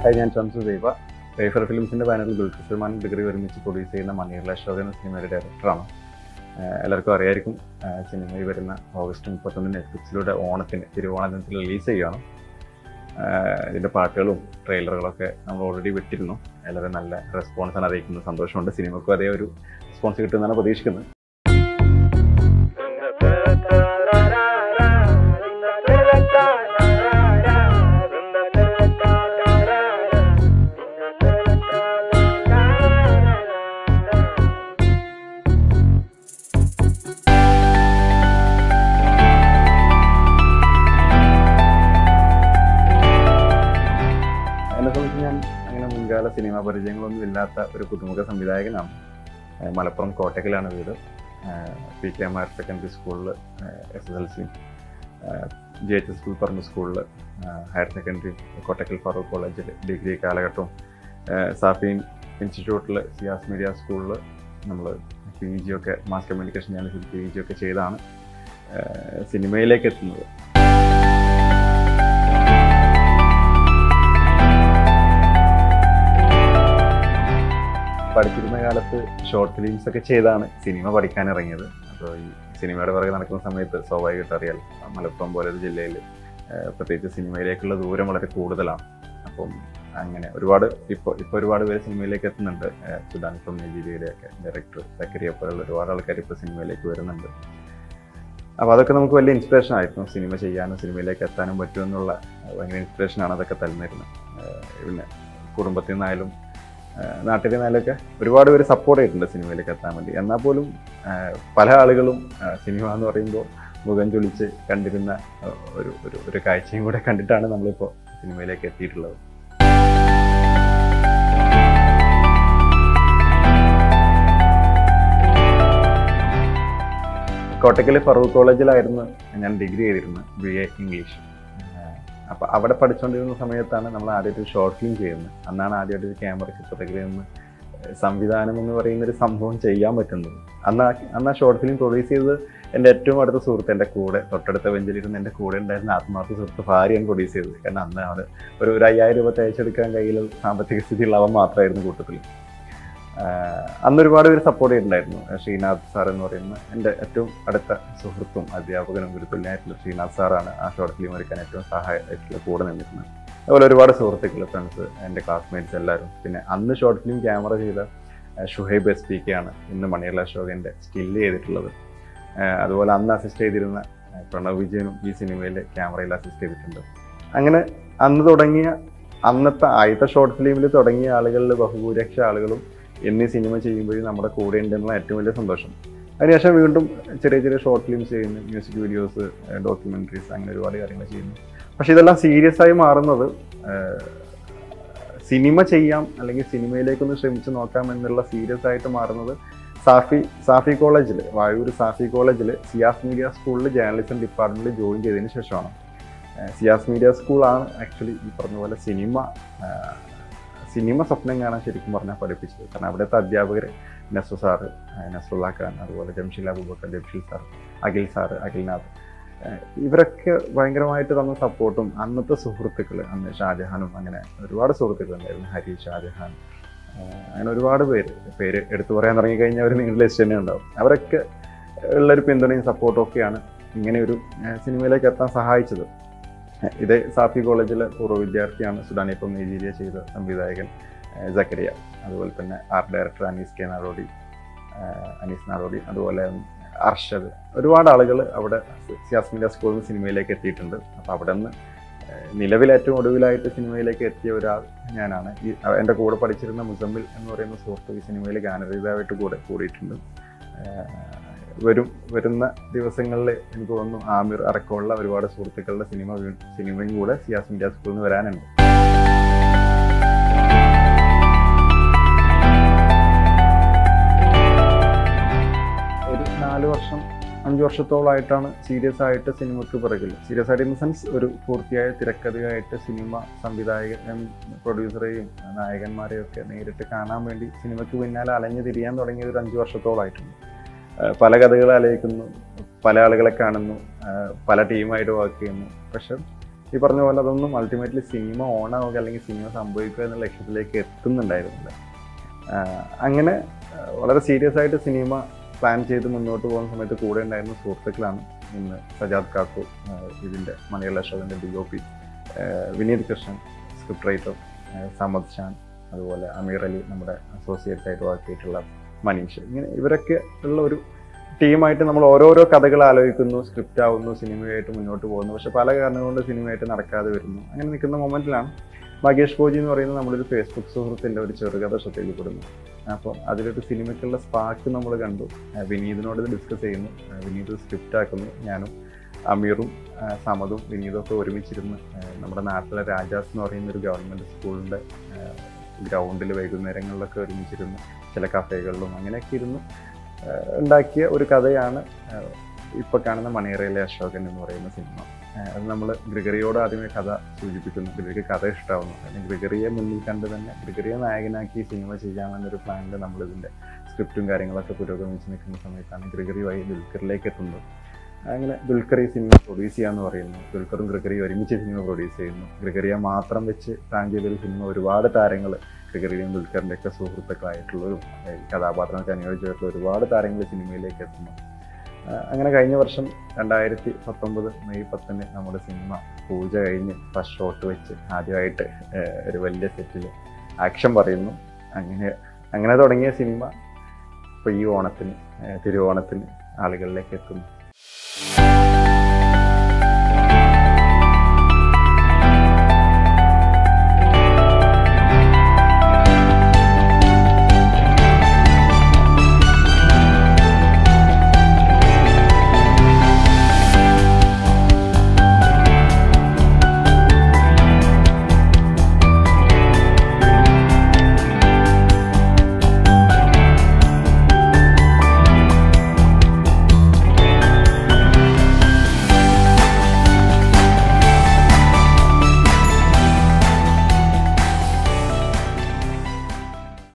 hi ഞാൻ ഷംസു ദൈവ Wayfarer ഫിലിംസിൻ്റെ ബാനറിൽ ദുൽഖർ സൽമാൻ ഡിഗ്രി ഒരുമിച്ച് പ്രൊഡ്യൂസ് ചെയ്യുന്ന മണിയർല അശോക് എന്ന സിനിമയുടെ ഡയറക്ടറാണ് ആഹ് എല്ലാവർക്കും അറിയായിരിക്കും ആഹ് സിനിമ ഈ വരുന്ന ഓഗസ്റ്റ് മുപ്പത്തൊന്നിന് നെറ്റ്ഫ്ലിക്സിലൂടെ ഓണത്തിന് തിരുവോണത്തിന് റിലീസ് ചെയ്യുകയാണ് ആഹ് ഇതിൻ്റെ പാട്ടുകളും ട്രെയിലറുകളൊക്കെ നമ്മൾ ഓൾറെഡി വിട്ടിരുന്നു എല്ലാവരും നല്ല റെസ്പോൺസാണ് അറിയിക്കുന്നത് സന്തോഷമുണ്ട് സിനിമയ്ക്കും അതേ ഒരു റെസ്പോൺസ് കിട്ടുമെന്നാണ് പ്രതീക്ഷിക്കുന്നത് എന്നെ സംബന്ധിച്ച് ഞാൻ അങ്ങനെ മുൻകാല സിനിമാ പരിചയങ്ങളൊന്നും ഇല്ലാത്ത ഒരു പുതുമുഖ സംവിധായകനാണ് ഏഹ് മലപ്പുറം കോട്ടക്കലാണ് വീട് P K M R secondary സ്കൂളിൽ S S L C G H S school പറഞ്ഞ സ്കൂളിൽ ഹയർ സെക്കൻഡറി കോട്ടക്കൽ ഫറൂഖ് കോളേജിൽ ഡിഗ്രി കാലഘട്ടവും ഏഹ് സാഫീൻ ഇൻസ്റ്റിറ്റ്യൂട്ടിൽ സിയാസ് മീഡിയ സ്കൂളിൽ നമ്മൾ പി ജി ഒക്കെ മാസ് കമ്മ്യൂണിക്കേഷൻ ഞാൻ പി ജി ഒക്കെ ചെയ്താണ് ഏഹ് സിനിമയിലേക്ക് എത്തുന്നത് പഠിച്ചിരുന്ന കാലത്ത് ഷോർട്ട് ഫിലിംസ് ഒക്കെ ചെയ്താണ് സിനിമ പഠിക്കാൻ ഇറങ്ങിയത് അപ്പോൾ ഈ സിനിമയുടെ പുറകെ നടക്കുന്ന സമയത്ത് സ്വാഭാവികമായിട്ട് അറിയാൽ മലപ്പുറം പോലെ ഒരു ജില്ലയിൽ പ്രത്യേകിച്ച് സിനിമയിലേക്കുള്ള ദൂരം വളരെ കൂടുതലാണ് അപ്പം അങ്ങനെ ഒരുപാട് ഇപ്പോൾ ഇപ്പോൾ ഒരുപാട് പേര് സിനിമയിലേക്ക് എത്തുന്നുണ്ട് ഏഹ് സുഡാൻ ഫ്രം നൈജീരിയയിലെയൊക്കെ ഡയറക്ടർ സക്കരിയ പോലുള്ള ഒരുപാട് ആൾക്കാർ ഇപ്പോൾ സിനിമയിലേക്ക് വരുന്നുണ്ട് അപ്പോൾ അതൊക്കെ നമുക്ക് വലിയ ഇൻസ്പിറേഷൻ ആയിരുന്നു സിനിമ ചെയ്യാനും സിനിമയിലേക്ക് എത്താനും പറ്റുമെന്നുള്ള ഭയങ്കര ഇൻസ്പിറേഷനാണ് അതൊക്കെ തരുന്നിരുന്നത് ഏഹ് പിന്നെ കുടുംബത്തിൽ നിന്നായാലും ഏഹ് നാട്ടിൽ നിന്നാലൊക്കെ ഒരുപാട് പേര് സപ്പോർട്ട് ചെയ്തിട്ടുണ്ട് സിനിമയിലേക്ക് എത്താൻ വേണ്ടി എന്നാൽ പോലും ഏഹ് പല ആളുകളും ഏഹ് സിനിമ എന്ന് പറയുമ്പോൾ മുഖം ചൊളിച്ച് കണ്ടിരുന്ന ഏഹ് ഒരു ഒരു ഒരു കാഴ്ചയും കൂടെ കണ്ടിട്ടാണ് നമ്മളിപ്പോൾ സിനിമയിലേക്ക് എത്തിയിട്ടുള്ളത് കോട്ടക്കൽ ഫറൂഖ് കോളേജിലായിരുന്നു ഞാൻ ഡിഗ്രി ചെയ്തിരുന്നത് ബി എ ഇംഗ്ലീഷ് അപ്പോൾ അവിടെ പഠിച്ചുകൊണ്ടിരുന്ന സമയത്താണ് നമ്മൾ ആദ്യമായിട്ട് ഒരു ഷോർട്ട് ഫിലിം ചെയ്യുന്നത് അന്നാണ് ആദ്യമായിട്ട് ഒരു ക്യാമറയ്ക്ക് പുറകിൽ നിന്ന് സംവിധാനം എന്ന് പറയുന്ന ഒരു സംഭവം ചെയ്യാൻ പറ്റുന്നത് അന്ന് ആ അന്ന് ആ ഷോർട്ട് ഫിലിം പ്രൊഡ്യൂസ് ചെയ്തത് എൻ്റെ ഏറ്റവും അടുത്ത സുഹൃത്ത് എൻ്റെ കൂടെ തൊട്ടടുത്ത ബെഞ്ചിലിരുന്ന് എൻ്റെ കൂടെ ഉണ്ടായിരുന്ന ആത്മാർത്ഥ സുഹൃത്ത് ഭാര്യയാണ് പ്രൊഡ്യൂസ് ചെയ്തത് കാരണം അന്ന് അവന് ഒരു ഒരു അയ്യായിരം രൂപ തയ്ച്ചെടുക്കാൻ കയ്യിൽ സാമ്പത്തിക സ്ഥിതിയുള്ള അവൻ മാത്രമായിരുന്നു കൂട്ടത്തിൽ ആഹ് അന്ന് ഒരുപാട് പേര് സപ്പോർട്ട് ചെയ്തിട്ടുണ്ടായിരുന്നു ശ്രീനാഥ് സാർ എന്ന് പറയുന്ന എൻ്റെ ഏറ്റവും അടുത്ത സുഹൃത്തും അധ്യാപകനും ഒരു തുല്യമായിട്ടുള്ള ശ്രീനാഥ് സാറാണ് ആ ഷോർട്ട് ഫിലിം ഒരുക്കാൻ ഏറ്റവും സഹായമായിട്ടുള്ള കൂടെ നിന്നിരുന്നത് അതുപോലെ ഒരുപാട് സുഹൃത്തുക്കൾ ഫ്രണ്ട്സ് എൻ്റെ ക്ലാസ്മേറ്റ്സ് എല്ലാവരും പിന്നെ അന്ന് ഷോർട്ട് ഫിലിം ക്യാമറ ചെയ്ത ആഹ് ഷുഹൈബ് എസ് പി കെ ആണ് ഇന്ന് മണിയല അശോകൻ്റെ സ്കില്ല് ചെയ്തിട്ടുള്ളത് ആഹ് അതുപോലെ അന്ന് അസിസ്റ്റ് ചെയ്തിരുന്ന ആഹ് പ്രണവ് വിജയനും ഈ സിനിമയിൽ ക്യാമറയിൽ അസിസ്റ്റ് ചെയ്തിട്ടുണ്ട് അങ്ങനെ അന്ന് തുടങ്ങിയ അന്നത്തെ ആദ്യത്തെ ഷോർട്ട് ഫിലിമിൽ തുടങ്ങിയ ആളുകളിൽ ബഹുഭൂരിപക്ഷ ആളുകളും എന്നീ സിനിമ ചെയ്യുമ്പോഴും നമ്മുടെ കൂടെ ഉണ്ടെന്നുള്ള ഏറ്റവും വലിയ സന്തോഷം അതിനുശേഷം വീണ്ടും ചെറിയ ചെറിയ ഷോർട്ട് ഫിലിംസ് ചെയ്യുന്നു മ്യൂസിക് വീഡിയോസ് ഡോക്യുമെൻ്ററീസ് അങ്ങനെ ഒരുപാട് കാര്യങ്ങൾ ചെയ്യുന്നു പക്ഷെ ഇതെല്ലാം സീരിയസ് ആയി മാറുന്നത് ആഹ്, സിനിമ ചെയ്യാം അല്ലെങ്കിൽ സിനിമയിലേക്കൊന്ന് ശ്രമിച്ച് നോക്കാം എന്നുള്ള സീരിയസ് ആയിട്ട് മാറുന്നത് സാഫി സാഫി കോളേജിൽ വായൂർ സാഫി കോളേജിൽ സിയാസ് മീഡിയ സ്കൂളിൽ ജേർണലിസം ഡിപ്പാർട്ട്മെൻറ്റിൽ ജോയിൻ ചെയ്തതിന് ശേഷമാണ് ആഹ്, സിയാസ് മീഡിയ സ്കൂളാണ് ആക്ച്വലി ഈ പറഞ്ഞ പോലെ സിനിമ ആഹ്, സിനിമ സ്വപ്നം കാണാൻ ശരിക്കും പറഞ്ഞാൽ പഠിപ്പിച്ചത് കാരണം അവിടുത്തെ അധ്യാപകർ നസു സാറ് നസുള്ള ഖാൻ അതുപോലെ ജംഷിൽ അബൂബക്കർ ജംഷിൽ സാർ അഖിൽ സാറ് അഖിൽനാഥ് ഏഹ് ഇവരൊക്കെ ഭയങ്കരമായിട്ട് തന്ന സപ്പോർട്ടും അന്നത്തെ സുഹൃത്തുക്കൾ അന്ന് ഷാജഹാനും അങ്ങനെ ഒരുപാട് സുഹൃത്തുക്കൾ ഉണ്ടായിരുന്നു ഹരി ഷാജഹാൻ ഏഹ് അങ്ങനെ ഒരുപാട് പേര് പേര് എടുത്തു പറയാൻ തുടങ്ങിക്കഴിഞ്ഞാൽ ഒരു നീണ്ട ലിസ്റ്റ് തന്നെ ഉണ്ടാവും അവരൊക്കെ ഉള്ളൊരു പിന്തുണയും സപ്പോർട്ടും ഒക്കെയാണ് ഇങ്ങനെ ഒരു ഏഹ് സിനിമയിലേക്ക് എത്താൻ സഹായിച്ചത് ഏഹ് ഇതേ സാഫി കോളേജിലെ പൂർവ്വ വിദ്യാർത്ഥിയാണ് സുഡാനിപ്പം നൈജീരിയ ചെയ്ത സംവിധായകൻ ഏഹ് സക്കരിയ അതുപോലെ തന്നെ ആർട്ട് ഡയറക്ടർ അനീസ് കെ നാടോടി ഏഹ് അനീസ് നാടോടി അതുപോലെ അർഷദ് ഒരുപാട് ആളുകൾ അവിടെ സിയാസ് മീഡിയ സ്കൂളിൽ നിന്ന് സിനിമയിലേക്ക് എത്തിയിട്ടുണ്ട് അപ്പോൾ അവിടെ നിന്ന് ഏഹ് നിലവിൽ ഏറ്റവും ഒടുവിലായിട്ട് സിനിമയിലേക്ക് എത്തിയ ഒരാൾ ഞാനാണ് ഈ അഹ് എൻ്റെ കൂടെ പഠിച്ചിരുന്ന മുസമ്മിൽ എന്ന് പറയുന്ന സുഹൃത്ത് ഈ സിനിമയിൽ ഗാനരചിതാവായിട്ട് കൂടെ കൂടിയിട്ടുണ്ട് ഏഹ് വരും വരുന്ന ദിവസങ്ങളിൽ എനിക്ക് തോന്നുന്നു ആമിർ അടക്കമുള്ള ഒരുപാട് സുഹൃത്തുക്കളുടെ സിനിമ വീ- സിനിമയും കൂടെ സിയാസ് മീഡിയ സ്കൂളിൽ നിന്ന് വരാനുണ്ട് ഒരു നാല് വർഷം അഞ്ച് വർഷത്തോളമായിട്ടാണ് സീരിയസ് ആയിട്ട് സിനിമയ്ക്ക് പിറകിൽ സീരിയസ് ആയിട്ട് ഇൻ ദ സെൻസ് ഒരു പൂർത്തിയായ തിരക്കഥയായിട്ട് സിനിമ സംവിധായകൻ പ്രൊഡ്യൂസറെയും നായകന്മാരെയും ഒക്കെ നേരിട്ട് കാണാൻ വേണ്ടി സിനിമയ്ക്ക് പിന്നാലെ അലഞ്ഞു തിരിയാൻ തുടങ്ങിയത് ഒരു അഞ്ച് വർഷത്തോളമായിട്ടുണ്ട് ഏഹ് പല കഥകൾ ആലോചിക്കുന്നു പല ആളുകളെ കാണുന്നു ഏഹ് പല ടീമായിട്ട് വർക്ക് ചെയ്യുന്നു പക്ഷെ ഈ പറഞ്ഞ പോലെ അതൊന്നും അൾട്ടിമേറ്റ്ലി സിനിമ ഓണാവുക അല്ലെങ്കിൽ സിനിമ സംഭവിക്കുക എന്ന ലക്ഷ്യത്തിലേക്ക് എത്തുന്നുണ്ടായിരുന്നില്ല ആഹ് അങ്ങനെ ആഹ് വളരെ സീരിയസ് ആയിട്ട് സിനിമ പ്ലാൻ ചെയ്ത് മുന്നോട്ട് പോകുന്ന സമയത്ത് കൂടെ ഉണ്ടായിരുന്ന സുഹൃത്തുക്കളാണ് ഇന്ന് സജാദ് കാക്കു ആഹ് ഇതിൻ്റെ മണിയുള്ള അശോകൻ്റെ D O P Vineeth Krishnan script writer Samad Shan അതുപോലെ അമീർ അലി നമ്മുടെ അസോസിയേറ്റ് ആയിട്ട് വർക്ക് ചെയ്തിട്ടുള്ള മനീഷ് ഇങ്ങനെ ഇവരൊക്കെ ഉള്ള ഒരു ടീമായിട്ട് നമ്മൾ ഓരോരോ കഥകൾ ആലോചിക്കുന്നു സ്ക്രിപ്റ്റ് ആവുന്നു സിനിമയായിട്ട് മുന്നോട്ട് പോകുന്നു പക്ഷെ പല കാരണങ്ങൾ കൊണ്ട് സിനിമയായിട്ട് നടക്കാതെ വരുന്നു അങ്ങനെ നിൽക്കുന്ന മൊമെന്റിലാണ് മകേഷ് കോജി എന്ന് പറയുന്ന നമ്മളൊരു ഫേസ്ബുക്ക് സുഹൃത്തിൻ്റെ ഒരു ചെറുകഥ ശ്രദ്ധയിൽപ്പെടുന്നു അപ്പോൾ അതിലൊരു സിനിമയ്ക്കുള്ള സ്പാർക്ക് നമ്മൾ കണ്ടു ആ, വിനീതിനോട് ഇത് ഡിസ്കസ് ചെയ്യുന്നു ആ, വിനീത് സ്ക്രിപ്റ്റ് ആക്കുന്നു ഞാനും അമീറും ആ, സമതും വിനീതും ഒക്കെ ഒരുമിച്ചിരുന്ന് ആ, നമ്മുടെ നാട്ടിലെ രാജാസ് എന്ന് പറയുന്ന ഒരു ഗവൺമെൻറ് സ്കൂളിൻ്റെ ഗ്രൗണ്ടിൽ വൈകുന്നേരങ്ങളിലൊക്കെ ഒരുമിച്ചിരുന്ന് ചില കഫേകളിലും അങ്ങനെയൊക്കെ ഇരുന്ന് ആ, ഉണ്ടാക്കിയ ഒരു കഥയാണ് ആ, ഇപ്പൊ കാണുന്ന മണിയറയിലെ അശോകൻ എന്ന് പറയുന്ന സിനിമ ആ, അത് നമ്മൾ ഗ്രിഗറിയോട് ആദ്യമേ കഥ സൂചിപ്പിക്കുന്നു ഗ്രിഗറിക്ക് കഥ ഇഷ്ടമാവുന്നു അല്ലെങ്കിൽ ഗ്രിഗറിയെ മുന്നിൽ കണ്ട് തന്നെ ഗ്രിഗറിയെ നായകനാക്കി സിനിമ ചെയ്യാമെന്നൊരു പ്ലാനിൽ നമ്മൾ ഇതിന്റെ സ്ക്രിപ്റ്റും കാര്യങ്ങളൊക്കെ പുരോഗമിച്ച് നിൽക്കുന്ന സമയത്താണ് ഗ്രിഗറി വഴി ദുൽഖറിലേക്ക് എത്തുന്നത് അങ്ങനെ ദുൽഖർ ഈ സിനിമ പ്രൊഡ്യൂസ് ചെയ്യാന്ന് പറയുന്നു ദുൽഖറും ഗ്രിഗറിയും ഒരുമിച്ച് സിനിമ പ്രൊഡ്യൂസ് ചെയ്യുന്നു ഗ്രിഗറിയെ മാത്രം വെച്ച് പ്ലാൻ ചെയ്തൊരു സിനിമ ഒരുപാട് താരങ്ങൾ ഗ്രിഗറിയും ദുൽഖറിൻ്റെ ഒക്കെ സുഹൃത്തുക്കളായിട്ടുള്ളവരും ഏഹ് കഥാപാത്രങ്ങൾക്ക് അനുയോജ്യമായിട്ടുള്ള ഒരുപാട് താരങ്ങൾ സിനിമയിലേക്ക് എത്തുന്നു ആ, അങ്ങനെ കഴിഞ്ഞ വർഷം രണ്ടായിരത്തി പത്തൊമ്പത് മെയ് പത്തിന് നമ്മുടെ സിനിമ പൂജ കഴിഞ്ഞ് ഫസ്റ്റ് ഷോട്ട് വെച്ച് ആദ്യമായിട്ട് ഏഹ് ഒരു വലിയ സെറ്റിൽ ആക്ഷൻ പറയുന്നു അങ്ങനെ അങ്ങനെ തുടങ്ങിയ സിനിമ ഇപ്പോൾ ഈ ഓണത്തിന് ഏഹ് തിരുവോണത്തിന് ആളുകളിലേക്ക് എത്തുന്നു